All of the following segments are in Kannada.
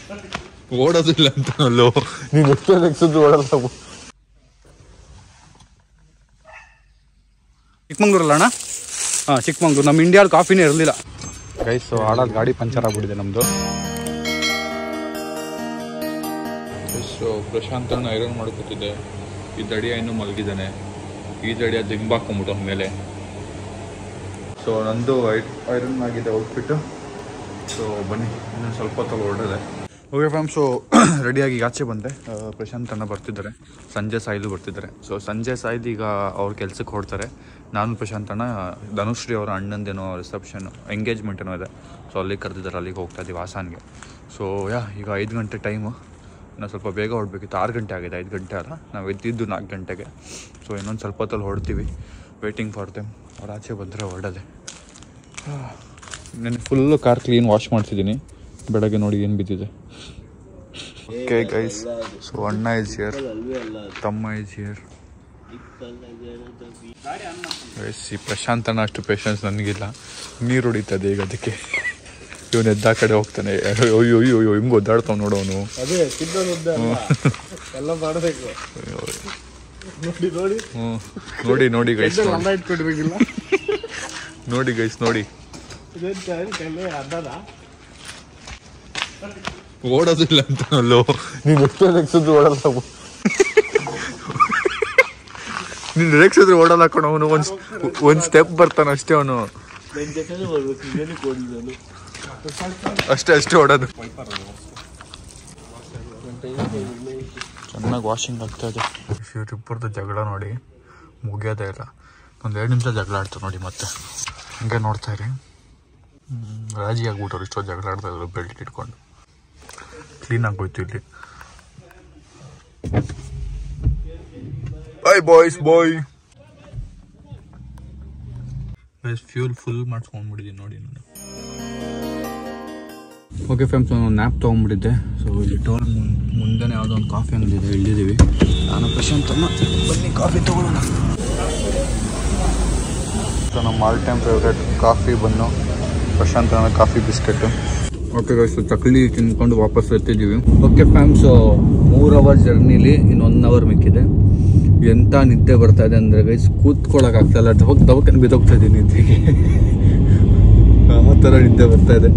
ಓಡೋದಿಲ್ಲ ಅಂತ ಅಲ್ಲೋ ನೀನು ಎಷ್ಟೇ ನೆಕ್ಸಿದ್ರು ಓಡಲ್ಲ ಅವು. ಚಿಕ್ಕಮಂಗ್ಳೂರಲ್ಲ ಅಣ್ಣ ಹಾಂ ಚಿಕ್ಕಮಂಗ್ಳೂರು ನಮ್ಮ ಇಂಡಿಯಾದ ಕಾಫಿನೇ ಇರಲಿಲ್ಲ ಗೈಸ್ ಆಡೋದು ಗಾಡಿ ಪಂಚರ್ ಆಗ್ಬಿಟ್ಟಿದೆ ನಮ್ಮದು ಸೊ ಪ್ರಶಾಂತ್ ಅಣ್ಣ ಐರನ್ ಮಾಡ್ಕೊತಿದ್ದೆ ಈ ದಡಿಯ ಇನ್ನೂ ಮಲಗಿದ್ದಾನೆ ಈ ದಡಿಯ ದಿಂಬಾಕೊಂಬಿಟ್ಟು ಮೇಲೆ ಸೊ ನಂದು ಐರನ್ ಆಗಿದೆ ಔಟ್ಫಿಟ್ಟು ಸೊ ಬನ್ನಿ ಇನ್ನೊಂದು ಸ್ವಲ್ಪ ಹೊತ್ತಲ್ಲಿ ಹೊರಡಿದೆ ಓಕೆ ಫ್ಯಾಮ್ ಸೊ ರೆಡಿಯಾಗಿ ಈಗ ಆಚೆ ಬಂದೆ ಆ, ಪ್ರಶಾಂತ್ ಅಣ್ಣ ಬರ್ತಿದ್ದಾರೆ ಸಂಜೆ ಸಾಯಿಲು ಬರ್ತಿದ್ದಾರೆ ಸೊ ಸಂಜೆ ಸಾಯಿಲ್ ಈಗ ಅವ್ರ ಕೆಲ್ಸಕ್ಕೆ ಹೊಡ್ತಾರೆ ನಾನು ಪ್ರಶಾಂತ್ ಅಣ್ಣ ಧನುಶ್ರೀ ಅವರ ಅಣ್ಣಂದೇನೋ ರಿಸೆಪ್ಷನ್ ಎಂಗೇಜ್ಮೆಂಟ್ ಏನೋ ಇದೆ ಸೊ ಅಲ್ಲಿಗೆ ಕರೆದಿದ್ದಾರೆ ಅಲ್ಲಿಗೆ ಹೋಗ್ತಾ ಇದ್ದೀವಿ ಹಾಸನ್ಗೆ ಸೊ ಯಾ ಈಗ ಐದು ಗಂಟೆ ಟೈಮು ನಾವು ಸ್ವಲ್ಪ ಬೇಗ ಹೊರಡ್ಬೇಕಿತ್ತು ಆರು ಗಂಟೆ ಆಗಿದೆ ಐದು ಗಂಟೆ ಅಲ್ಲ ನಾವು ಎದ್ದಿದ್ದು ನಾಲ್ಕು ಗಂಟೆಗೆ ಸೊ ಇನ್ನೊಂದು ಸ್ವಲ್ಪ ಹೊತ್ತಲ್ಲಿ ಹೊರಡ್ತೀವಿ ವೇಟಿಂಗ್ ಫಾರ್ ದೆಮ್ ಅವ್ರು ಆಚೆ ಬಂದರೆ ಹೊರಡದೆ ನಾನು ಫುಲ್ಲು ಕಾರ್ ಕ್ಲೀನ್ ವಾಶ್ ಮಾಡ್ತಿದ್ದೀನಿ ಬೆಳಗ್ಗೆ ನೋಡಿ ಏನು ಬಿದ್ದಿದೆ ಓಕೆ ಗೈಸ್ ಸೊ ಅಣ್ಣ ಇಸ್ ಹಿಯರ್ ತಮ್ಮ ಇಸ್ ಹಿಯರ್ ಗೈಸ್ ಈ ಪ್ರಶಾಂತ್ ಅಣ್ಣ ಅಷ್ಟು ಪೇಷನ್ಸ್ ನನಗಿಲ್ಲ ನೀರು ಹೊಡಿತದೆ ಈಗ ಅದಕ್ಕೆ ಇವನು ಎದ್ದ ಕಡೆ ಹೋಗ್ತಾನೆ ಅಯ್ಯೋ ಅಯ್ಯೋ ಅಯ್ಯೋ ಹಿಂಗೆ ಒದ್ದಾಡ್ತಾವ್ ನೋಡೋನು ಅದೇ ತಿನ್ನೋದು ಒಂದೇ ಅಲ್ಲ ಎಲ್ಲ ಮಾಡಬೇಕು ನೋಡಿ ನೋಡಿ ಹ್ಞೂ ನೋಡಿ ನೋಡಿ ಗೈಸ್ ಅನ್ನ ಇಟ್ಕೊಂಡಿರ್ಬೇಕಿಲ್ಲ ನೋಡಿ ಗೈಸ್ ನೋಡಿ ಇದೇನ್ ಕೈಲೇ ಅನ್ನದ ಓಡೋದಿಲ್ಲ ಅಂತ ಅಲ್ಲೋ ನೀನು ಎಷ್ಟೇ ನೆಕ್ಸಿದ್ರು ಓಡಲ್ಲ ಅವು. ನೀನು ರೇಗ್ಸಿದ್ರೆ ಓಡಲ್ಲ ಕಣ ಅವನು ಒಂದು ಒಂದು ಸ್ಟೆಪ್ ಬರ್ತಾನೆ ಅಷ್ಟೇ ಅವನು ನನ್ನ ಜೊತೆ ಬರ್ಬೇಕು ಇನ್ನೇನು ಕೊಡಿ ನಾನು ಅಷ್ಟೇ ಅಷ್ಟೇ ಓಡೋದು ಚೆನ್ನಾಗಿ ವಾಷಿಂಗ್ ಆಗ್ತಾ ಇದೆ ಇವರಿಬ್ಬರದ್ದು ಜಗಳ ನೋಡಿ ಮುಗಿಯೋದೇ ಇಲ್ಲ ಒಂದು ಎರಡು ನಿಮಿಷ ಜಗಳ ಆಡ್ತಾರೆ ನೋಡಿ ಮತ್ತೆ ಹಂಗೆ ನೋಡ್ತಾ ಇರಿ ಹ್ಮ್, ರಾಜಿ ಆಗ್ಬಿಟ್ಟವ್ರು ಇಷ್ಟೊಂದು ಜಗಳ ಆಡ್ತಾ ಇದ್ರು ಬೆಲ್ಟ್ ಇಟ್ಕೊಂಡು ಕ್ಲೀನ್ ಆಗೋಯ್ತು ಇಲ್ಲಿ bye boys bye fuel full ಮಾಡ್ಸ್ಕೊಂಡ್ಬಿಟ್ಟಿದ್ದೀನಿ ನೋಡಿ ನಾನು ಓಕೆ ಫ್ರೆಂಡ್ಸ್ ನಾನು ನ್ಯಾಪ್ ತೊಗೊಂಡ್ಬಿಟ್ಟಿದ್ದೆ ಸೊ ಇಲ್ಲಿ ಟೋಲ್ ಮುಂದೆನೇ ಯಾವುದೋ ಒಂದು ಕಾಫಿ ಅಂಗಡಿ ಇದೆ ಇಳಿದಿದ್ದೀವಿ ನಾನು ಪ್ರಶಾಂತ್ ಅಮ್ಮ ಬನ್ನಿ ಕಾಫಿ ತೊಗೊಳ್ಳೋಣ ಸೊ ನಮ್ಮ all time favourite coffee bun Prashanth ಅನ್ನೋ ಕಾಫಿ ಬಿಸ್ಕೆಟ್ ಓಕೆ ಗೈಸ್ ಚಕ್ಲಿ ತಿನ್ಕೊಂಡು ವಾಪಸ್ ಎತ್ತಿದ್ದೀವಿ ಓಕೆ ಫ್ಯಾಮ್ಸ್ ಮೂರು ಅವರ್ ಜರ್ನಿಲಿ ಇನ್ನು ಒನ್ ಅವರ್ ಮಿಕ್ಕಿದೆ ಎಂಥ ನಿದ್ದೆ ಬರ್ತಾ ಇದೆ ಅಂದರೆ ಗೈಸ್ ಕೂತ್ಕೊಳ್ಳೋಕೆ ಆಗ್ತಾ ಇಲ್ಲ ದವಕ್ ದವಕನ್ ಬಿದ್ದೋಗ್ತಾ ಇದ್ದೀನಿ ನಿದ್ದೆಗೆ ಆ ಥರ ನಿದ್ದೆ ಬರ್ತಾ ಇದೆ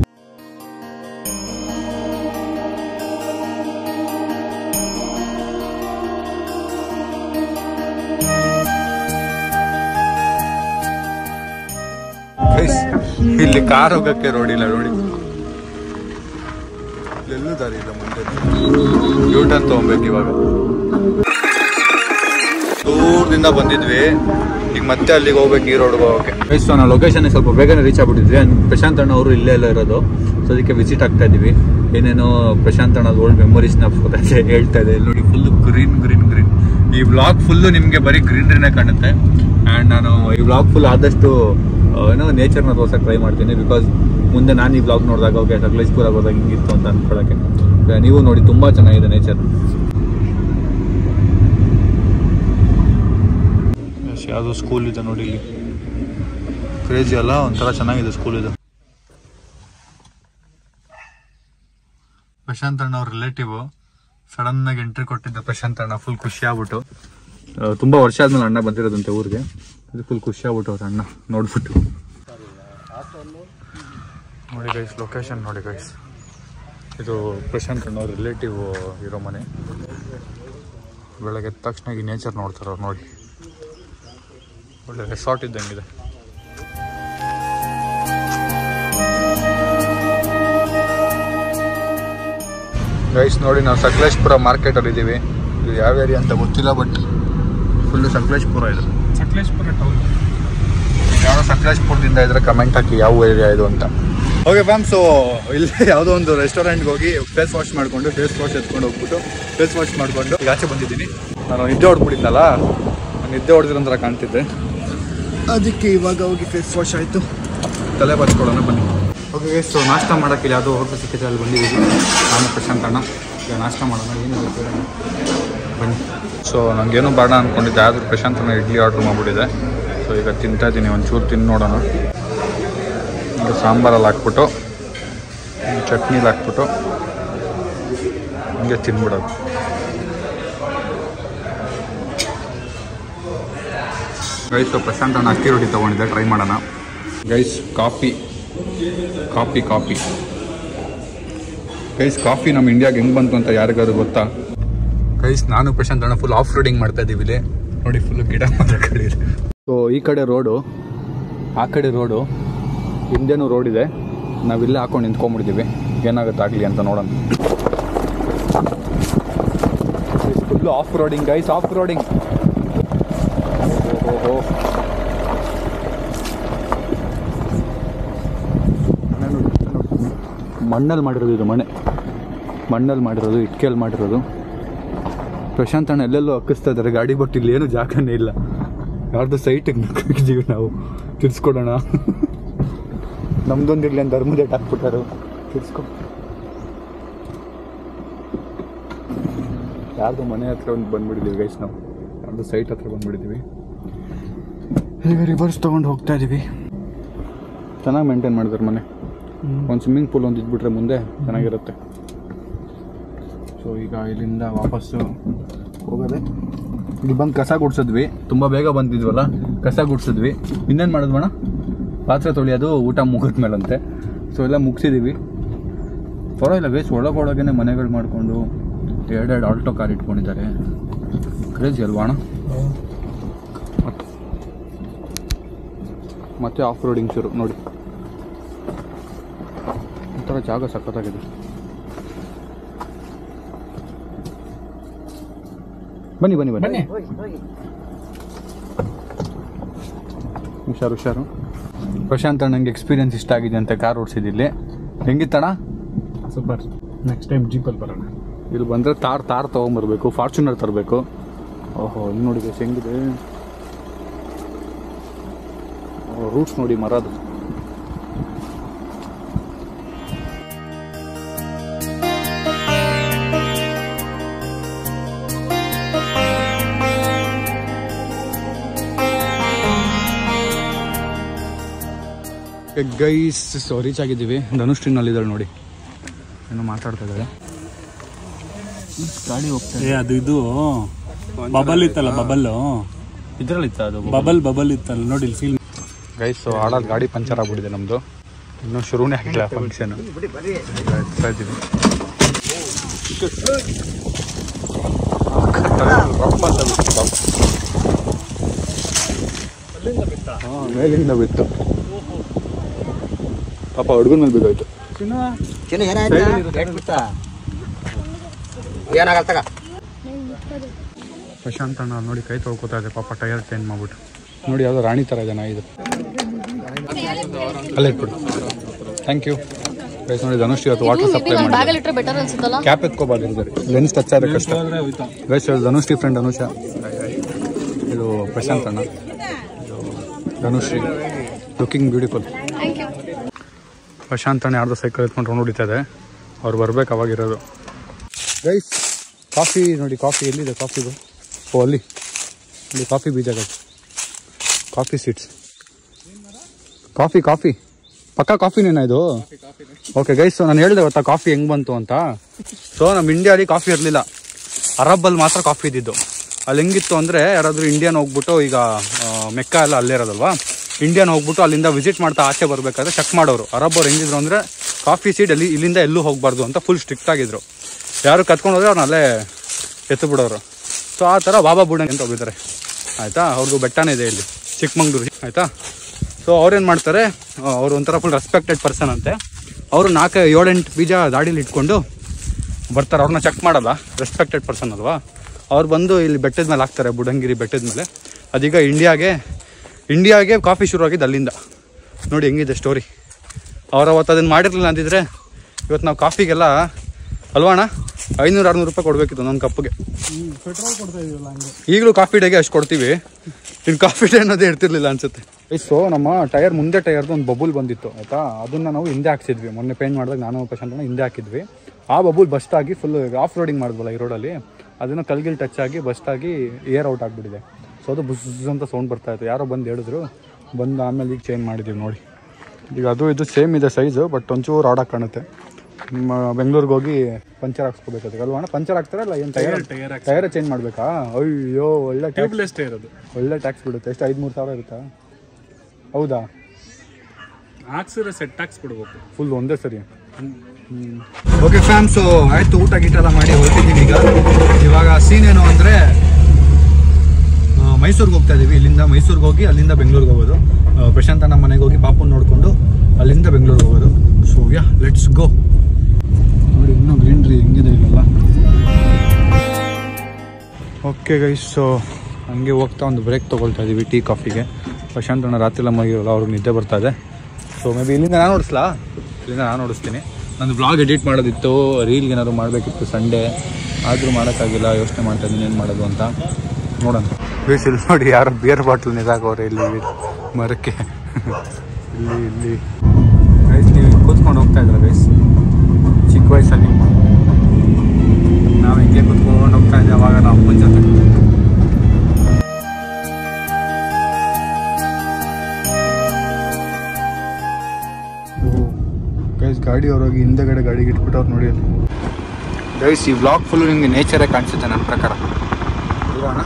ಗೈಸ್ ಇಲ್ಲಿ ಕಾರ್ ಹೋಗಕ್ಕೆ ರೋಡ್ ಇಲ್ಲ ನೋಡಿ ಎಲ್ಲೂ ದಾರಿ ಇಲ್ಲ ಮುಂದೆ ಯೂಟರ್ನ್ ತಗೊಬೇಕು ಇವಾಗ ದೂರದಿಂದ ಬಂದಿದ್ವಿ ಈಗ ಮತ್ತೆ ಅಲ್ಲಿಗೆ ಹೋಗ್ಬೇಕು ಈ ರೋಡ್ಗೆ ಹೋಗಕ್ಕೆ ಗೈಸ್ ನಾವು ಲೊಕೇಶನ್ ಸ್ವಲ್ಪ ಬೇಗನೆ ರೀಚ್ ಆಗ್ಬಿಟ್ಟಿದ್ವಿ And ಪ್ರಶಾಂತ್ ಅಣ್ಣ ಅವರು ಇಲ್ಲೇ ಎಲ್ಲ ಇರೋದು ಸೊ ಅದಕ್ಕೆ ವಿಸಿಟ್ ಆಗ್ತಾ ಇದೀವಿ ಏನೇನೋ ಪ್ರಶಾಂತ್ ಅಣ್ಣ ಓಲ್ಡ್ ಮೆಮೊರೀಸ್ ನಾಪ್ಸ್ಕೊತಾ ಇದೆ ಹೇಳ್ತಾ ಇದೆ ಇಲ್ಲಿ ನೋಡಿ ಫುಲ್ ಗ್ರೀನ್ ಗ್ರೀನ್ ಗ್ರೀನ್ ಈ ಬ್ಲಾಗ್ ಫುಲ್ಲು ನಿಮಗೆ ಬರೀ ಗ್ರೀನ್ರಿನೇ ಕಾಣುತ್ತೆ ಆ್ಯಂಡ್ ನಾನು ಈ ಬ್ಲಾಗ್ ಫುಲ್ ಆದಷ್ಟು ಆ, ಏನೋ ನೇಚರ್ನ ತೋರ್ಸಕ್ಕೆ ಟ್ರೈ ಮಾಡ್ತೀನಿ ಬಿಕಾಸ್ ಮುಂದೆ ನಾನು ಈ ಬ್ಲಾಗ್ ನೋಡಿದಾಗ ಓಕೆ ಸಕಲೇಶ್ಪುರ ಹೋದಾಗ ಹಿಂಗಿತ್ತು ಅಂತ ಅನ್ಕೊಳ್ಳೋಕ್ಕೆ ಆ, ನೀವು ನೋಡಿ ತುಂಬ ಚೆನ್ನಾಗಿದೆ ನೇಚರ್ ಯಾವುದು ಸ್ಕೂಲ್ ಇದೆ ನೋಡಿ ಇಲ್ಲಿ ಕ್ರೇಜಿ ಅಲ್ಲ ಒಂಥರ ಚೆನ್ನಾಗಿದೆ ಸ್ಕೂಲ್ ಇದು ಪ್ರಶಾಂತ್ ಅಣ್ಣ ಅವ್ರ ರಿಲೇಟಿವ್ ಸಡನ್ ಆಗಿ ಎಂಟ್ರಿ ಕೊಟ್ಟಿದ್ದ ಪ್ರಶಾಂತ್ ಅಣ್ಣ ಫುಲ್ ಖುಷಿ ಆಗ್ಬಿಟ್ಟು ಆ, ತುಂಬಾ ವರ್ಷ ಆದ್ಮೇಲೆ ಅಣ್ಣ ಬಂದಿರೋದಂತೆ ಊರಿಗೆ ಅದು ಫುಲ್ ಖುಷಿ ಆಗ್ಬಿಟ್ಟು ಅವ್ರ ಅಣ್ಣ ನೋಡ್ಬಿಟ್ಟು ನೋಡಿ ಗೈಸ್ ಲೊಕೇಶನ್ ನೋಡಿ ಗೈಸ್ ಇದು ಪ್ರಶಾಂತ್ ಅಣ್ಣ ಅವ್ರ ರಿಲೇಟಿವ್ ಇರೋ ಮನೆ ಬೆಳಗ್ಗೆ ಎದ್ದ ತಕ್ಷಣ ಈ ನೇಚರ್ ನೋಡ್ತಾರೆ ಅವ್ರು ನೋಡಿ ಒಳ್ಳೆ ರೆಸಾರ್ಟ್ ಇದ್ದಂಗಿದೆ ಗೈಸ್ ನೋಡಿ ನಾವು ಸಕಲೇಶ್ಪುರ ಮಾರ್ಕೆಟಲ್ಲಿ ಇದ್ದೀವಿ ಇದು ಯಾವ ಏರಿಯಾ ಅಂತ ಗೊತ್ತಿಲ್ಲ ಬಟ್ ಫುಲ್ಲು ಸಕಲೇಶ್ಪುರ ಇದು ಸಕಲೇಶ್ಪುರ ಟೌನ್ ಯಾವ ಸಕಲೇಶ್ಪುರದಿಂದ ಇದ್ರೆ ಕಮೆಂಟ್ ಹಾಕಿ ಯಾವ ಏರಿಯಾ ಇದು ಅಂತ ಓಕೆ ಮ್ಯಾಮ್ ಸೊ ಇಲ್ಲಿ ಯಾವುದೋ ಒಂದು ರೆಸ್ಟೋರೆಂಟ್ಗೆ ಹೋಗಿ ಫೇಸ್ ವಾಶ್ ಮಾಡ್ಕೊಂಡು ಫೇಸ್ ವಾಶ್ ಎತ್ಕೊಂಡು ಹೋಗ್ಬಿಟ್ಟು ಫೇಸ್ ವಾಶ್ ಮಾಡ್ಕೊಂಡು ಈಗ ಆಚೆ ಬಂದಿದ್ದೀನಿ ನಾನು ನಿದ್ದೆ ಹೊಡ್ಬಿಟ್ಟಿದ್ದಲ್ಲ ನಿದ್ದೆ ಹೊಡೆದಿರೋಂಥರ ಕಾಣ್ತಿದ್ದೆ ಅದಕ್ಕೆ ಇವಾಗ ಹೋಗಿ ಫೇಸ್ ವಾಶ್ ಆಯಿತು ತಲೆ ಬಚ್ಕೊಳ್ಳೋಣ ಬನ್ನಿ ಓಕೆ ಸೊ ನಾಷ್ಟ ಮಾಡೋಕ್ಕೆ ಯಾವುದೋ ಹೋಟೆಲ್ ಸಿಕ್ಕಿದೆ ಅಲ್ಲಿ ಬಂದಿದ್ದೀವಿ ನಾನು ಪ್ರಶಾಂತ್ ಅಣ್ಣ ಈಗ ನಾಷ್ಟ ಮಾಡೋಣ ಏನು ಕೇಳೋಣ ಬನ್ನಿ ಸೊ ನನಗೇನು ಬೇಡ ಅಂದ್ಕೊಂಡಿದ್ದೆ ಆದರೂ ಪ್ರಶಾಂತನ ಇಡ್ಲಿ ಆರ್ಡ್ರ್ ಮಾಡಿಬಿಟ್ಟಿದೆ ಸೊ ಈಗ ತಿಂತಾ ಇದ್ದೀನಿ ಒಂಚೂರು ತಿಂದು ನೋಡೋಣ ಈಗ ಸಾಂಬಾರಲ್ಲಿ ಹಾಕ್ಬಿಟ್ಟು ಚಟ್ನಿಲಿ ಹಾಕ್ಬಿಟ್ಟು ಹಂಗೆ ತಿನ್ಬಿಡೋದು ಗೈಸ್ ಪ್ರಶಾಂತ್ ಅಣ್ಣ ಅಕ್ಕಿ ರೊಟ್ಟಿ ತೊಗೊಂಡಿದ್ದೆ ಟ್ರೈ ಮಾಡೋಣ guys coffee coffee coffee guys coffee ನಮ್ಮ ಇಂಡಿಯಾಗೆ ಹೆಂಗೆ ಬಂತು ಅಂತ ಯಾರಿಗಾದ್ರು ಗೊತ್ತಾ ಗೈಸ್ ನಾನು ಪ್ರಶಾಂತ್ ಅಣ್ಣ ಫುಲ್ ಆಫ್ ರೋಡಿಂಗ್ ಮಾಡ್ತಾ ಇದ್ದೀವಿ ಇಲ್ಲಿ ನೋಡಿ ಫುಲ್ ಗಿಡ ಮರಗಳಿದೆ ಸೊ ಈ ಕಡೆ ರೋಡು ಆ ಕಡೆ ರೋಡು ಹಿಂದೆನೂ ರೋಡ್ ಇದೆ ನಾವಿಲ್ಲೇ ಹಾಕೊಂಡು ನಿಂತ್ಕೊಂಡ್ಬಿಡ್ತೀವಿ ಏನಾಗುತ್ತೆ ಆಗಲಿ ಅಂತ ನೋಡೋಣ full off roading guys off roading ಓಹೋ ಮಣ್ಣಲ್ಲಿ ಮಾಡಿರೋದು ಇದು ಮನೆ ಮಣ್ಣಲ್ಲಿ ಮಾಡಿರೋದು ಇಟ್ಕೆಯಲ್ಲಿ ಮಾಡಿರೋದು ಪ್ರಶಾಂತ್ ಅಣ್ಣ ಎಲ್ಲೆಲ್ಲೋ ಹಕ್ಕಿಸ್ತಾ ಇದ್ದಾರೆ ಗಾಡಿ ಬಟ್ ಇಲ್ಲಿ ಏನು ಜಾಗನೇ ಇಲ್ಲ ಯಾರ್ದು ಸೈಟಿಗೆ ನಕ್ಕಿದ್ದೀವಿ ನಾವು ತಿರ್ಸ್ಕೊಡೋಣ ನಮ್ದೊಂದು ಇರ್ಲಿ ಅಂತ ಧರ್ಮದೇಟ್ ಹಾಕ್ಬಿಟ್ಟಾರು ತಿರ್ಸ್ಕೊ ಯಾರ್ದು ಮನೆ ಹತ್ರ ಒಂದು ಬಂದ್ಬಿಟ್ಟಿದ್ದೀವಿ ಗೈಸ್ ನಾವು ಯಾರ್ದು ಸೈಟ್ ಹತ್ರ ಬಂದ್ಬಿಟ್ಟಿದ್ದೀವಿ ಈಗ ರಿವರ್ಸ್ ತೊಗೊಂಡು ಹೋಗ್ತಾ ಇದ್ದೀವಿ ಚೆನ್ನಾಗಿ ಮೇಂಟೈನ್ ಮಾಡಿದ್ದಾರೆ ಮನೆ ಒಂದು ಸ್ವಿಮ್ಮಿಂಗ್ ಪೂಲ್ ಒಂದು ಇದ್ಬಿಟ್ರೆ ಮುಂದೆ ಚೆನ್ನಾಗಿರುತ್ತೆ ಸೊ ಈಗ ಇಲ್ಲಿಂದ ವಾಪಸ್ಸು ಹೋಗೋದೆ ಇಲ್ಲಿ ಬಂದು ಕಸ ಗುಡ್ಸಿದ್ವಿ ತುಂಬ ಬೇಗ ಬಂದಿದ್ವಲ್ಲ ಕಸ ಗುಡ್ಸಿದ್ವಿ ಇನ್ನೇನು ಮಾಡಿದ್ವಣ ಪಾತ್ರೆ ತೊಳೆಯೋದು ಊಟ ಮುಗಿದ್ಮೇಲಂತೆ ಸೊ ಎಲ್ಲ ಮುಗಿಸಿದ್ದೀವಿ ಪರವಾಗಿಲ್ಲ ಬೇಸ್ ಒಳಗೊಳಗೇನೆ ಮನೆಗಳು ಮಾಡಿಕೊಂಡು ಎರಡೆರಡು ಆಲ್ಟೋ ಕಾರ್ ಇಟ್ಕೊಂಡಿದ್ದಾರೆ ಕ್ರೇಜಿ ಅಲ್ವಾ ಅಣ್ಣ ಮತ್ತೆ ಆಫ್ ರೋಡಿಂಗ್ ಶುರು ನೋಡಿ ಒಂಥರ ಜಾಗ ಸಖತ್ತಾಗಿದೆ ಬನ್ನಿ ಬನ್ನಿ ಬನ್ನಿ ಹುಷಾರು ಹುಷಾರು ಪ್ರಶಾಂತ್ ಅಣ್ಣಂಗೆ ಎಕ್ಸ್ಪೀರಿಯನ್ಸ್ ಇಷ್ಟ ಆಗಿದೆ ಅಂತ ಕಾರ್ ಓಡಿಸಿದಿಲ್ಲಿ ಹೆಂಗಿತ್ತಣ್ಣ ಸೂಪರ್ ನೆಕ್ಸ್ಟ್ ಟೈಮ್ ಜೀಪಲ್ಲಿ ಬರೋಣ ಇಲ್ಲಿ ಬಂದರೆ ತಾರ್ ತಾರ್ ತೊಗೊಂಬರ್ಬೇಕು ಫಾರ್ಚುನರ್ ತರಬೇಕು ಓಹೋ ಇಲ್ಲಿ ನೋಡಿ guys ಹೆಂಗಿದೆ ರೂಟ್ಸ್ ನೋಡಿ ಮರದು ಗೈಸ್ ಸೊ ರೀಚ್ ಆಗಿದ್ದೀವಿ ಧನುಷ್ಟಿನಲ್ಲಿದ್ದಾಳೆ ನೋಡಿ ಏನೋ ಮಾತಾಡ್ತಾ ಇದ್ದಾಳೆ ಗಾಡಿ ಹೋಗ್ತಾ ಏ ಅದು ಇದು ಬಬಲ್ ಇತ್ತಲ್ಲ ಬಬಲ್ ಇದ್ರಲ್ಲಿ ಇತ್ತ ಅದು ಬಬಲ್ ಬಬಲ್ ಇತ್ತಲ್ಲ ನೋಡಿ ಇಲ್ಲಿ ಫೀಲ್ ಗೈಸ್ ಆಡೋದು ಗಾಡಿ ಪಂಚರ್ ಆಗ್ಬಿಟ್ಟಿದೆ ನಮ್ಮದು ಇನ್ನೂ ಶುರುನೇ ಆಗಿಲ್ಲ ಫಂಕ್ಷನ್ ಇದ್ದೀವಿ ಹಾಂ ಮೇಲಿಂದ ಬಿತ್ತು ಪಾಪ ಹುಡುಗನ ಮೇಲೆ ಬಿದ್ದೋಯ್ತು ಪ್ರಶಾಂತ್ ಅಣ್ಣ ನೋಡಿ ಕೈ ತೊಳ್ಕೊತಾ ಇದೆ ಪಾಪ ಟೈರ್ ಚೇಂಜ್ ಮಾಡ್ಬಿಟ್ಟು ನೋಡಿ ಯಾವುದೋ ರಾಣಿ ಥರ ಇದೆ ನಾಯಿ ಇದು ಅಲ್ಲೇ ಇಟ್ಬಿಡು ಥ್ಯಾಂಕ್ ಯು ಗೈಸ್ ನೋಡಿ ಧನುಷ್ ಇವತ್ತು ವಾಟರ್ ಸಪ್ಲೈ ಮಾಡಿ ಬ್ಯಾಗಲ್ಲಿ ಇಟ್ಟರೆ ಬೆಟರ್ ಅನ್ಸುತ್ತಲ್ಲ ಕ್ಯಾಪ್ ಎತ್ಕೋಬಾರ್ದು ಲೆನ್ಸ್ ಟಚ್ ಆದ ಕಷ್ಟ ಗೈಸ್ ಹೇಳಿ ಧನುಷ್ ಫ್ರೆಂಡ್ ಅನುಷ ಇದು ಪ್ರಶಾಂತ್ ಅಣ್ಣ ಇದು Dhanushree looking beautiful thank you Prashanth ಅಣ್ಣ ಯಾರ್ದೋ ಸೈಕಲ್ ಎತ್ಕೊಂಡು ರೌಂಡ್ ಹೊಡಿತಾ ಇದೆ ಅವ್ರು ಬರ್ಬೇಕು ಅವಾಗಿರೋದು ಗೈಸ್ ಕಾಫಿ ನೋಡಿ ಕಾಫಿ ಎಲ್ಲಿದೆ ಕಾಫಿದು ಓ ಅಲ್ಲಿ ಅಲ್ಲಿ ಕಾಫಿ ಬೀಜಗಳು ಕಾಫಿ ಸೀಡ್ಸ್ ಕಾಫಿ ಕಾಫಿ ಪಕ್ಕ ಕಾಫಿನೇನಾ ಇದು ಓಕೆ ಗೈಸ್ ನಾನು ಹೇಳಿದೆ ಗೊತ್ತಾ ಕಾಫಿ ಹೆಂಗ್ ಬಂತು ಅಂತ ಸೊ ನಮ್ಮ ಇಂಡಿಯಾಲಿ ಕಾಫಿ ಇರಲಿಲ್ಲ ಅರಬ್ಬಲ್ಲಿ ಮಾತ್ರ ಕಾಫಿ ಇದ್ದಿದ್ದು ಅಲ್ಲಿ ಹೆಂಗಿತ್ತು ಅಂದರೆ ಯಾರಾದರೂ ಇಂಡಿಯನ್ ಹೋಗ್ಬಿಟ್ಟು ಈಗ ಆ, ಮೆಕ್ಕಾ ಎಲ್ಲ ಅಲ್ಲೇ ಇರೋದಲ್ವಾ ಇಂಡಿಯನ್ ಹೋಗ್ಬಿಟ್ಟು ಅಲ್ಲಿಂದ ವಿಸಿಟ್ ಮಾಡ್ತಾ ಆಚೆ ಬರಬೇಕಾದ್ರೆ ಚೆಕ್ ಮಾಡೋರು ಅರಬ್ ಅವ್ರು ಹೆಂಗಿದ್ರು ಅಂದರೆ ಕಾಫಿ ಸೀಡ್ ಅಲ್ಲಿ ಇಲ್ಲಿಂದ ಎಲ್ಲೂ ಹೋಗಬಾರ್ದು ಅಂತ ಫುಲ್ ಸ್ಟ್ರಿಕ್ಟ್ ಆಗಿದ್ರು ಯಾರು ಕತ್ಕೊಂಡು ಹೋದ್ರೆ ಅವ್ರನ್ನ ಅಲ್ಲೇ ಎತ್ತು ಬಿಡೋರು ಸೊ ಆ ಥರ ಬಾಬಾ ಬುಡಂಗ್ ಅಂತ ಹೋಗಿದ್ದಾರೆ ಆಯಿತಾ ಅವ್ರದ್ದು ಬೆಟ್ಟನೇ ಇದೆ ಇಲ್ಲಿ ಚಿಕ್ಕಮಂಗ್ಳೂರು ಆಯಿತಾ ಸೊ ಅವ್ರೇನು ಮಾಡ್ತಾರೆ ಅವರು ಒಂಥರ ಫುಲ್ ರೆಸ್ಪೆಕ್ಟೆಡ್ ಪರ್ಸನ್ ಅಂತೆ ಅವರು ನಾಲ್ಕು ಏಳೆಂಟು ಬೀಜ ದಾಡೀಲಿ ಇಟ್ಕೊಂಡು ಬರ್ತಾರೆ ಅವ್ರನ್ನ ಚೆಕ್ ಮಾಡಲ್ಲ ರೆಸ್ಪೆಕ್ಟೆಡ್ ಪರ್ಸನ್ ಅಲ್ವಾ ಅವ್ರು ಬಂದು ಇಲ್ಲಿ ಬೆಟ್ಟದ ಮೇಲೆ ಹಾಕ್ತಾರೆ ಬುಡಂಗಿರಿ ಬೆಟ್ಟದ ಮೇಲೆ ಅದೀಗ ಇಂಡಿಯಾಗೆ ಇಂಡಿಯಾಗೆ ಕಾಫಿ ಶುರು ಆಗಿದ್ದು ಅಲ್ಲಿಂದ ನೋಡಿ ಹೆಂಗಿದೆ ಸ್ಟೋರಿ ಅವ್ರು ಅವತ್ತು ಅದನ್ನು ಮಾಡಿರಲಿಲ್ಲ ಅಂದಿದ್ರೆ ಇವತ್ತು ನಾವು ಕಾಫಿಗೆಲ್ಲ ಅಲ್ವಾ ಅಣ್ಣ ಐನೂರು ಆರುನೂರು ರೂಪಾಯಿ ಕೊಡಬೇಕಿತ್ತು ಒಂದೊಂದು ಕಪ್ಪಿಗೆ ಪೆಟ್ರೋಲ್ ಕೊಡ್ತಾ ಇದೀವಲ್ಲ ಹಂಗೆ ಈಗಲೂ ಕಾಫಿ ಡೇಗೆ ಅಷ್ಟು ಕೊಡ್ತೀವಿ ಇನ್ನು ಕಾಫಿ ಡೇ ಅನ್ನೋದೇ ಇರ್ತಿರ್ಲಿಲ್ಲ ಅನ್ಸುತ್ತೆ ಸೊ ನಮ್ಮ ಟೈರ್ ಮುಂದೆ ಟೈರ್ದು ಒಂದು ಬಬುಲ್ ಬಂದಿತ್ತು ಆಯ್ತಾ ಅದನ್ನ ನಾವು ಹಿಂದೆ ಹಾಕ್ಸಿದ್ವಿ ಮೊನ್ನೆ ಪೇಂಟ್ ಮಾಡಿದಾಗ ನಾನು ಪ್ರಶಾಂತನ ಹಿಂದೆ ಹಾಕಿದ್ವಿ ಆ ಬಬುಲ್ ಬಸ್ಟ್ ಆಗಿ ಫುಲ್ ಆಫ್ ರೋಡಿಂಗ್ ಮಾಡಿದ್ವಲ್ಲ ಈ ರೋಡಲ್ಲಿ ಅದನ್ನು ಕಲ್ಗಿಲ್ ಟಚ್ ಆಗಿ ಬಸ್ಟ್ ಆಗಿ ಏರ್ ಔಟ್ ಆಗಿಬಿಟ್ಟಿದೆ ಸೊ ಅದು ಬುಸ್ ಅಂತ ಸೌಂಡ್ ಬರ್ತಾ ಇತ್ತು ಯಾರೋ ಬಂದು ಹೇಳಿದ್ರು ಬಂದು ಆಮೇಲೆ ಈಗ ಚೇಂಜ್ ಮಾಡಿದ್ದೀವಿ ನೋಡಿ ಈಗ ಅದು ಇದು ಸೇಮ್ ಇದೆ ಸೈಜು ಬಟ್ ಒಂಚೂರು ಆಡಾಗಿ ಕಾಣುತ್ತೆ ನಿಮ್ಮ ಬೆಂಗಳೂರಿಗೆ ಹೋಗಿ ಪಂಚರ್ ಹಾಕ್ಸ್ಕೋಬೇಕಾದ್ರೆ ಅಲ್ವಾ ಅಣ್ಣ ಪಂಚರ್ ಹಾಕ್ತಾರಲ್ಲ ಏನು ಟೈರ್ ಟೈರ್ ಟೈರ್ ಚೇಂಜ್ ಮಾಡಬೇಕಾ ಅಯ್ಯೋ ಒಳ್ಳೆ ಟ್ಯಾಕ್ಸ್ ಟ್ಯೂಬ್ಲೆಸ್ ಟೈರ್ ಅದು ಒಳ್ಳೆ ಟ್ಯಾಕ್ಸ್ ಬಿಡುತ್ತೆ ಎಷ್ಟು ಐದು ಮೂರು ಸಾವಿರ ಇರುತ್ತಾ ಹೌದಾ ಹಾಕ್ಸಿದ್ರೆ ಸೆಟ್ ಹಾಕ್ಸ್ಬಿಡ್ಬೇಕು ಫುಲ್ ಒಂದೇ ಸರಿ ಓಕೆ ಫ್ಯಾಮ್ಸು ಆಯ್ತು ಊಟ ಗೀಟ ಎಲ್ಲ ಮಾಡಿ ಹೊರಟಿದ್ದೀವಿ ಈಗ ಇವಾಗ ಸೀನ್ ಏನು ಅಂದರೆ ಮೈಸೂರಿಗೆ ಹೋಗ್ತಾ ಇದೀವಿ ಇಲ್ಲಿಂದ ಮೈಸೂರಿಗೆ ಹೋಗಿ ಅಲ್ಲಿಂದ ಬೆಂಗಳೂರಿಗೆ ಹೋಗೋದು ಆ, ಪ್ರಶಾಂತ್ ಅಣ್ಣ ಮನೆಗೆ ಹೋಗಿ ಪಾಪನ್ ನೋಡಿಕೊಂಡು ಅಲ್ಲಿಂದ ಬೆಂಗಳೂರಿಗೆ ಹೋಗೋದು ಸೊ ಯಾ ಲೆಟ್ಸ್ ಗೋ ನೋಡಿ ಇನ್ನೂ ಗ್ರೀನ್ರಿ ಹೆಂಗಿದೆ ಇಲ್ಲೆಲ್ಲ ಓಕೆ ಗೈಸ್ ಸೊ ಹಂಗೆ ಹೋಗ್ತಾ ಒಂದು ಬ್ರೇಕ್ ತೊಗೊಳ್ತಾ ಇದ್ದೀವಿ ಟೀ ಕಾಫಿಗೆ ಪ್ರಶಾಂತ್ ಅಣ್ಣ ರಾತ್ರಿ ಎಲ್ಲ ಮಗಿರಲ್ಲ ಅವ್ರಿಗೆ ನಿದ್ದೆ ಬರ್ತಾ ಇದೆ ಸೊ ಮೇ ಬಿ ಇಲ್ಲಿಂದ ನಾನು ಓಡಿಸ್ಲಾ ಇಲ್ಲಿಂದ ನಾನು ಓಡಿಸ್ತೀನಿ ನಂದು ಬ್ಲಾಗ್ ಎಡಿಟ್ ಮಾಡೋದಿತ್ತು ರೀಲ್ಗೆ ಏನಾದ್ರು ಮಾಡಬೇಕಿತ್ತು ಸಂಡೇ ಆದರೂ ಮಾಡೋಕ್ಕಾಗಿಲ್ಲ ಯೋಚನೆ ಮಾಡ್ತಾ ಇದ್ದೀನಿ ಏನು ಮಾಡೋದು ಅಂತ ನೋಡೋಣ ಬೇಸ್ ಇಲ್ಲಿ ನೋಡಿ ಯಾರೋ ಬಿಯರ್ ಬಾಟ್ಲ್ ನಿದಾಕವ್ರೆ ಇಲ್ಲಿ ಮರಕ್ಕೆ ಇಲ್ಲಿ ಇಲ್ಲಿ ಗೈಸ್ ನೀವು ಇಲ್ಲಿ ಕೂತ್ಕೊಂಡು ಹೋಗ್ತಾ ಇದ್ರ ಗೈಸ್ ಚಿಕ್ಕ ವಯಸ್ಸಲ್ಲಿ ನಾವು ಹಿಂಗೆ ಕೂತ್ಕೊಂಡು ಹೋಗ್ತಾ ಇದ್ದೆ ಅವಾಗ ನಮ್ಮ ಅಮ್ಮನ ಜೊತೆ ಗೈಸ್ ಗಾಡಿ ಅವ್ರೋಗಿ ಹಿಂದೆಗಡೆ ಗಾಡಿಗೆ ಇಟ್ಬಿಟ್ಟವ್ರು ನೋಡಿ ಅಲ್ಲಿ ಗೈಸ್ ಈ ವ್ಲಾಗ್ ಫುಲ್ ನಿಮಗೆ ನೇಚರೇ ಕಾಣಿಸುತ್ತೆ ನನ್ನ ಪ್ರಕಾರ ಅಲ್ವಾ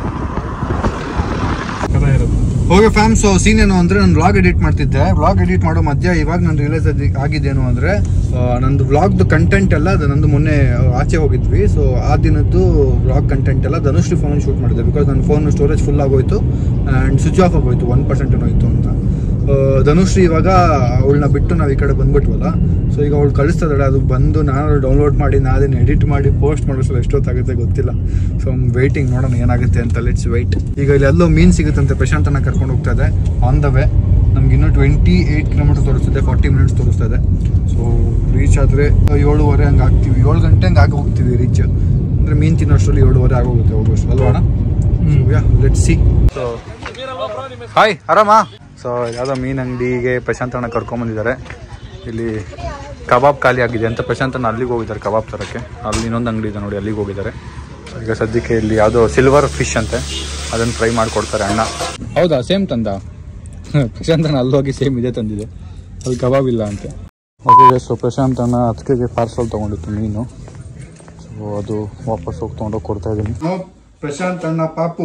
ಥರ ಇರೋದು ಓಕೆ ಫ್ಯಾಮ್ ಸೊ ಸೀನ್ ಏನು ಅಂದರೆ ನಾನು ವ್ಲಾಗ್ ಎಡಿಟ್ ಮಾಡ್ತಿದ್ದೆ ವ್ಲಾಗ್ ಎಡಿಟ್ ಮಾಡೋ ಮಧ್ಯ ಇವಾಗ ನಾನು ರಿಯಲೈಸ್ ಆಗಿದ್ದೇನು ಅಂದರೆ ನಂದು ವ್ಲಾಗ್ದು ಕಂಟೆಂಟ್ ಎಲ್ಲ ಅದು ನಂದು ಮೊನ್ನೆ ಆ, ಆಚೆ ಹೋಗಿದ್ವಿ ಸೊ ಆ ದಿನದ್ದು ವ್ಲಾಗ್ ಕಂಟೆಂಟ್ ಎಲ್ಲ ಧನುಶ್ರೀ ಫೋನ್ ಶೂಟ್ ಮಾಡಿದೆ ಬಿಕಾಸ್ ನನ್ನ ಫೋನ್ ಸ್ಟೋರೇಜ್ ಫುಲ್ ಆಗೋಯ್ತು ಆ್ಯಂಡ್ ಸ್ವಿಚ್ ಆಫ್ ಆಗೋಯ್ತು ಒನ್ ಪರ್ಸೆಂಟ್ ಏನೋ ಇತ್ತು ಅಂತ ಆ, ಧನುಶ್ರೀ ಇವಾಗ ಅವಳನ್ನ ಬಿಟ್ಟು ನಾವು ಈ ಕಡೆ ಬಂದ್ಬಿಟ್ವಲ್ಲ ಸೊ ಈಗ ಅವಳು ಕಳಿಸ್ತದಾಳೆ ಅದು ಬಂದು ನಾನು ಡೌನ್ಲೋಡ್ ಮಾಡಿ ನಾನು ಅದನ್ನ ಎಡಿಟ್ ಮಾಡಿ ಪೋಸ್ಟ್ ಮಾಡೋಸಲ ಎಷ್ಟೊತ್ತಾಗುತ್ತೆ ಗೊತ್ತಿಲ್ಲ ಸೊ ವೆಯ್ಟಿಂಗ್ ನೋಡೋಣ ಏನಾಗುತ್ತೆ ಅಂತ ಲೆಟ್ಸ್ ವೆಯ್ಟ್ ಈಗ ಇಲ್ಲಿ ಎಲ್ಲೋ ಮೀನ್ ಸಿಗುತ್ತಂತೆ ಪ್ರಶಾಂತನ ಕರ್ಕೊಂಡು ಹೋಗ್ತಾ ಇದೆ ಆನ್ ದ ವೇ ನಮ್ಗೆ ಇನ್ನೂ ಟ್ವೆಂಟಿ ಏಯ್ಟ್ ಕಿಲೋಮೀಟರ್ ತೋರಿಸ್ತಿದೆ ಫಾರ್ಟಿ ಮಿನಿಟ್ಸ್ ತೋರಿಸ್ತಾ ಇದೆ ಸೊ ರೀಚ್ ಆದರೆ ಏಳುವರೆ ಹಂಗೆ ಆಗ್ತೀವಿ ಏಳು ಗಂಟೆ ಹಂಗೆ ಆಗಿ ಹೋಗ್ತೀವಿ ರೀಚ್ ಅಂದರೆ ಮೀನು ತಿನ್ನೋಷ್ಟರಲ್ಲಿ ಏಳುವರೆ ಆಗೋಗುತ್ತೆ ಹೋಗೋಷ್ಟು ಅಲ್ವಾ yeah let see so hi ಆರಾಮಾ ಸೊ ಯಾವುದೋ ಮೀನು ಅಂಗಡಿಗೆ ಪ್ರಶಾಂತ್ ಅಣ್ಣ ಕರ್ಕೊಂಬಂದಿದ್ದಾರೆ ಇಲ್ಲಿ ಕಬಾಬ್ ಖಾಲಿ ಆಗಿದೆ ಅಂತ ಪ್ರಶಾಂತ್ ಅಣ್ಣ ಅಲ್ಲಿಗೆ ಹೋಗಿದ್ದಾರೆ ಕಬಾಬ್ ತರಕ್ಕೆ ಅಲ್ಲಿ ಇನ್ನೊಂದು ಅಂಗಡಿ ಇದೆ ನೋಡಿ ಅಲ್ಲಿಗೆ ಹೋಗಿದ್ದಾರೆ ಈಗ ಸದ್ಯಕ್ಕೆ ಇಲ್ಲಿ ಯಾವುದೋ ಸಿಲ್ವರ್ ಫಿಶ್ ಅಂತೆ ಅದನ್ನು ಫ್ರೈ ಮಾಡಿಕೊಡ್ತಾರೆ ಅಣ್ಣ ಹೌದಾ ಸೇಮ್ ತಂದ ಪ್ರಶಾಂತ್ ಅಣ್ಣ ಅಲ್ಲಿ ಹೋಗಿ ಸೇಮ್ ಇದೇ ತಂದಿದೆ ಅಲ್ಲಿ ಕಬಾಬ್ ಇಲ್ಲ ಅಂತೆ ಓಕೆ ಸೊ ಪ್ರಶಾಂತ್ ಅಣ್ಣ ಅದಕ್ಕೆ ಪಾರ್ಸಲ್ ತೊಗೊಂಡಿತ್ತು ಮೀನು ಸೊ ಅದು ವಾಪಸ್ ಹೋಗಿ ತೊಗೊಂಡೋಗಿ ಕೊಡ್ತಾ ಇದ್ದೀನಿ ಪ್ರಶಾಂತ್ ಅಣ್ಣ ಪಾಪು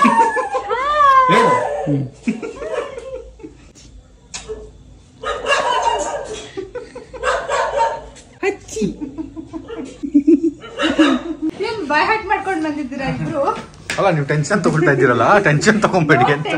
ಏನ್ ಬಾಯ್ ಹಾಟ್ ಮಾಡ್ಕೊಂಡ್ ಬಂದಿದ್ದೀರಾ ಇಬ್ರು ಅಲ್ಲ ನೀವು ಟೆನ್ಷನ್ ತಗೊಳ್ತಾ ಇದ್ದೀರಲ್ಲ ಟೆನ್ಷನ್ ತಗೊಂಬೇಡಿ ಅಂತ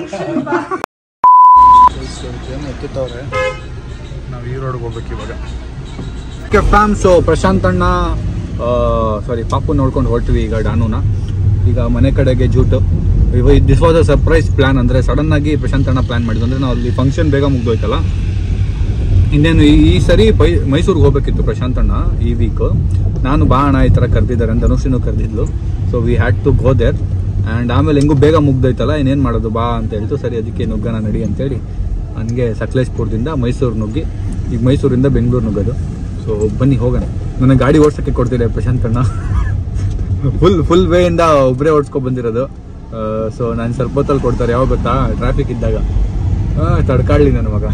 ಎತ್ತಿತ್ತವ್ರೆ ನಾವು ಈ ರೋಡ್ಗೆ ಹೋಗ್ಬೇಕು ಇವಾಗ ಓಕೆ ಫ್ಯಾಮ್ ಸೊ ಪ್ರಶಾಂತ್ ಅಣ್ಣ ಸಾರಿ ಪಾಪು ನೋಡ್ಕೊಂಡು ಹೊರಟ್ವಿ ಈಗ ಡಾನುನ ಈಗ ಮನೆ ಕಡೆಗೆ ಜೂಟು ಇವ this was a surprise plan ಅಂದರೆ ಸಡನ್ ಆಗಿ ಪ್ರಶಾಂತ್ ಅಣ್ಣ ಪ್ಲಾನ್ ಮಾಡಿದ್ದು ಅಂದರೆ ನಾವು ಅಲ್ಲಿ ಫಂಕ್ಷನ್ ಬೇಗ ಮುಗ್ದೋಯ್ತಲ್ಲ ಇನ್ನೇನು ಈ ಈ ಸರಿ ಬೈ ಮೈಸೂರಿಗೆ ಹೋಗ್ಬೇಕಿತ್ತು ಪ್ರಶಾಂತ್ ಅಣ್ಣ ಈ ವೀಕ್ ನಾನು ಬಾ ಅಣ್ಣ ಈ ಥರ ಕರೆದಿದ್ದಾರೆ ಅಂತ ಧನುಷಿನೂ ಕರೆದಿದ್ಲು so we had to go there and ಆಮೇಲೆ ಹೆಂಗೂ ಬೇಗ ಮುಗ್ದೋಯ್ತಲ್ಲ ಇನ್ನೇನು ಮಾಡೋದು ಬಾ ಅಂತ ಹೇಳ್ತು ಸರಿ ಅದಕ್ಕೆ ನುಗ್ಗನ ನಡಿ ಅಂತೇಳಿ ನನಗೆ ಸಕಲೇಶ್ಪುರದಿಂದ ಮೈಸೂರು ನುಗ್ಗಿ ಈಗ ಮೈಸೂರಿಂದ ಬೆಂಗಳೂರು ನುಗ್ಗೋದು ಸೊ ಬನ್ನಿ ಹೋಗೋಣ ನನಗೆ ಗಾಡಿ ಓಡ್ಸೋಕ್ಕೆ ಕೊಡ್ತಿದ್ದೆ ಪ್ರಶಾಂತ್ ಅಣ್ಣ ಫುಲ್ ಫುಲ್ ವೇಯಿಂದ ಒಬ್ಬರೇ ಓಡಿಸ್ಕೊ ಬಂದಿರೋದು ಸೊ ನಾನು ಸ್ವಲ್ಪ ಹೊತ್ತಲ್ಲಿ ಕೊಡ್ತಾರೆ ಯಾವಾಗ ಗೊತ್ತಾ ಟ್ರಾಫಿಕ್ ಇದ್ದಾಗ ಹಾಂ ತಡ್ಕಾಡ್ಲಿ ನನ್ನ ಮಗ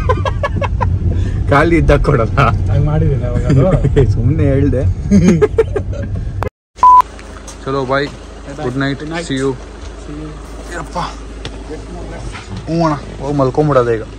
ಖಾಲಿ ಇದ್ದಾಗ ಕೊಡಲ್ಲ ಹಂಗೆ ಮಾಡಿದ್ದೀನಿ ಅವಾಗ ಅದು ಸುಮ್ಮನೆ ಹೇಳ್ದೆ ಚಲೋ bye good night see you ಯಪ್ಪ ಹ್ಞೂ ಅಣ್ಣ ಹೋಗಿ ಮಲ್ಕೊಂಬಿಡೋದೆ ಈಗ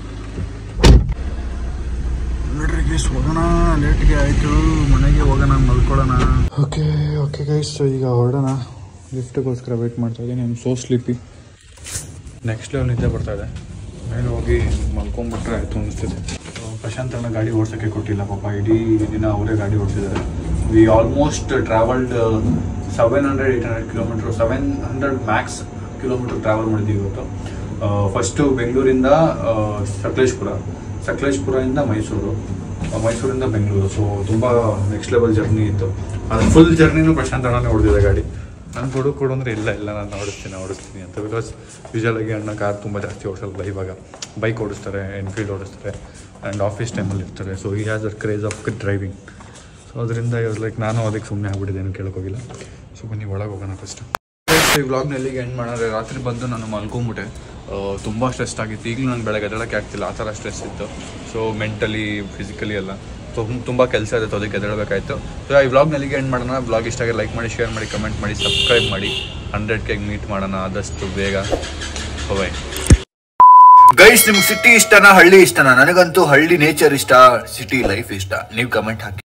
ನೋಡ್ರಿ ಗೈಸ್ ಹೋಗೋಣ ಲೇಟ್ಗೆ ಆಯಿತು ಮನೆಗೆ ಹೋಗೋಣ ಮಲ್ಕೊಳ್ಳೋಣ ಓಕೆ ಓಕೆ ಗೈಸ್ ಈಗ ಹೊರಡೋಣ ಲಿಫ್ಟಿಗೋಸ್ಕರ ವೇಟ್ ಮಾಡ್ತಾ ಇದ್ದೀನಿ ನಾನು ಸೋ ಸ್ಲೀಪಿ ನೆಕ್ಸ್ಟ್ ಲೆವೆಲ್ ನಿದ್ದೆ ಬರ್ತಾ ಇದೆ ಮೇಲೆ ಹೋಗಿ ಮಲ್ಕೊಂಡ್ಬಿಟ್ರೆ ಆಯಿತು ಅನಿಸ್ತಿದೆ ಪ್ರಶಾಂತ್ ಅಣ್ಣ ಗಾಡಿ ಓಡ್ಸೋಕ್ಕೆ ಕೊಟ್ಟಿಲ್ಲ ಪಾಪ ಇಡೀ ದಿನ ಅವರೇ ಗಾಡಿ ಓಡಿಸಿದ್ದಾರೆ we almost travelled seven hundred eight hundred kilometre seven hundred max kilometre travel ಮಾಡಿದ್ದೀವಿ ಇವತ್ತು ಫಸ್ಟು ಬೆಂಗಳೂರಿಂದ ಆ, ಸಕಲೇಶ್ಪುರ ಸಕಲೇಶ್ಪುರದಿಂದ ಮೈಸೂರು ಆ, ಮೈಸೂರಿಂದ ಬೆಂಗಳೂರು ಸೊ ತುಂಬ ನೆಕ್ಸ್ಟ್ ಲೆವೆಲ್ ಜರ್ನಿ ಇತ್ತು ಅದು ಫುಲ್ ಜರ್ನಿನೂ ಪ್ರಶಾಂತ್ ಅಣ್ಣನೇ ಹೊಡೆದಿದೆ ಗಾಡಿ ನಾನು ಕೊಡು ಕೊಡು ಅಂದರೆ ಇಲ್ಲ ಇಲ್ಲ ನಾನು ಓಡಿಸ್ತೀನಿ ಓಡಿಸ್ತೀನಿ ಅಂತ ಬಿಕಾಸ್ ಯೂಶಲಾಗಿ ಅಣ್ಣ ಕಾರ್ ತುಂಬ ಜಾಸ್ತಿ ಓಡಿಸಲ್ಲ ಇವಾಗ ಬೈಕ್ ಓಡಿಸ್ತಾರೆ ಎನ್ಫೀಲ್ಡ್ ಓಡಿಸ್ತಾರೆ ಆ್ಯಂಡ್ ಆಫೀಸ್ ಟೈಮಲ್ಲಿ ಇರ್ತಾರೆ ಸೊ ಈ has a craze of driving so ಅದರಿಂದ ಇವ್ರು ಲೈಕ್ ನಾನು ಅದಕ್ಕೆ ಸುಮ್ಮನೆ ಆಗ್ಬಿಟ್ಟಿದ್ದೇನೆ ಕೇಳೋಕ್ಕೋಗಿಲ್ಲ ಸೊ ಬನ್ನಿ ಒಳಗೆ ಹೋಗೋಣ ಫಸ್ಟ್ ಈ ವ್ಲಾಗ್ನಲ್ಲಿಗೆ ಎಂಡ್ ಮಾಡಿದ್ರೆ ರಾತ್ರಿ ಬಂದು ನಾನು ಮಲ್ಕೊಂಬಿಟ್ಟೆ ತುಂಬ ಸ್ಟ್ರೆಸ್ ಆಗಿತ್ತು ಈಗಲೂ ನಾನು ಬೆಳಗ್ಗೆ ಎದ್ದೇಳಕ್ಕೆ ಆಗ್ತಿಲ್ಲ ಆ ಥರ ಸ್ಟ್ರೆಸ್ ಇತ್ತು ಸೊ ಮೆಂಟಲಿ ಫಿಸಿಕಲಿ ಎಲ್ಲ ಸೊ ತುಂಬ ತುಂಬ ಕೆಲಸ ಇದೆ ಅದಕ್ಕೆ ಎದ್ದೇಳಬೇಕಾಯ್ತು ಸೊ ಈ ವ್ಲಾಗ್ನಲ್ಲಿಗೆ ಎಂಡ್ ಮಾಡೋಣ ವ್ಲಾಗ್ ಇಷ್ಟ ಆಗಿ ಲೈಕ್ ಮಾಡಿ ಶೇರ್ ಮಾಡಿ ಕಮೆಂಟ್ ಮಾಡಿ ಸಬ್ಸ್ಕ್ರೈಬ್ ಮಾಡಿ ಹಂಡ್ರೆಡ್ ಕೆಗೆ ಮೀಟ್ ಮಾಡೋಣ ಆದಷ್ಟು ಬೇಗ ಬಾಯ್ ಗೈಸ್ ನಿಮ್ಗೆ ಸಿಟಿ ಇಷ್ಟನಾ ಹಳ್ಳಿ ಇಷ್ಟನಾ ನನಗಂತೂ ಹಳ್ಳಿ ನೇಚರ್ ಇಷ್ಟ ಸಿಟಿ ಲೈಫ್ ಇಷ್ಟ ನೀವು ಕಮೆಂಟ್ ಹಾಕಿ